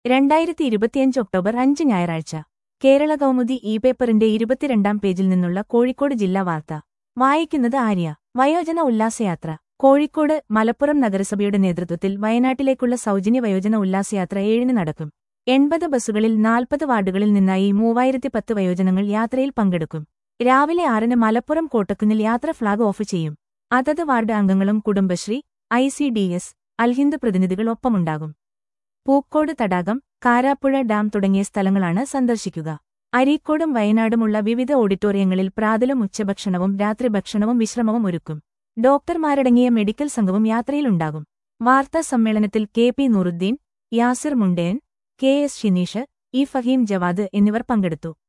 രണ്ടായിരത്തി ഇരുപത്തിയഞ്ച് ഒക്ടോബർ അഞ്ച് ഞായറാഴ്ച കേരള കൗമുദി ഇ പേപ്പറിന്റെ ഇരുപത്തിരണ്ടാം പേജിൽ നിന്നുള്ള കോഴിക്കോട് ജില്ലാ വാർത്ത വായിക്കുന്നത് ആര്യ വയോജന ഉല്ലാസയാത്ര കോഴിക്കോട് മലപ്പുറം നഗരസഭയുടെ നേതൃത്വത്തിൽ വയനാട്ടിലേക്കുള്ള സൗജന്യ വയോജന ഉല്ലാസയാത്ര ഏഴിന് നടക്കും എൺപത് ബസ്സുകളിൽ നാൽപ്പത് വാർഡുകളിൽ നിന്നായി മൂവായിരത്തി പത്ത് വയോജനങ്ങൾ യാത്രയിൽ പങ്കെടുക്കും രാവിലെ ആറിന് മലപ്പുറം കോട്ടക്കുന്നിൽ യാത്ര ഫ്ളാഗ് ഓഫ് ചെയ്യും അതത് വാർഡ് അംഗങ്ങളും Kudumbashree I C D S Alhind പ്രതിനിധികൾ ഒപ്പമുണ്ടാകും പൂക്കോട് തടാകം കാരാപ്പുഴ ഡാം തുടങ്ങിയ സ്ഥലങ്ങളാണ് സന്ദർശിക്കുക അരീക്കോടും വയനാടുമുള്ള വിവിധ ഓഡിറ്റോറിയങ്ങളിൽ പ്രാതലും ഉച്ചഭക്ഷണവും രാത്രി ഭക്ഷണവും വിശ്രമവും ഒരുക്കും ഡോക്ടർമാരടങ്ങിയ മെഡിക്കൽ സംഘവും യാത്രയിലുണ്ടാകും വാർത്താ സമ്മേളനത്തിൽ K P Nooruddin Yasir Mundayan K S Shineesh E Faheem Javad എന്നിവർ പങ്കെടുത്തു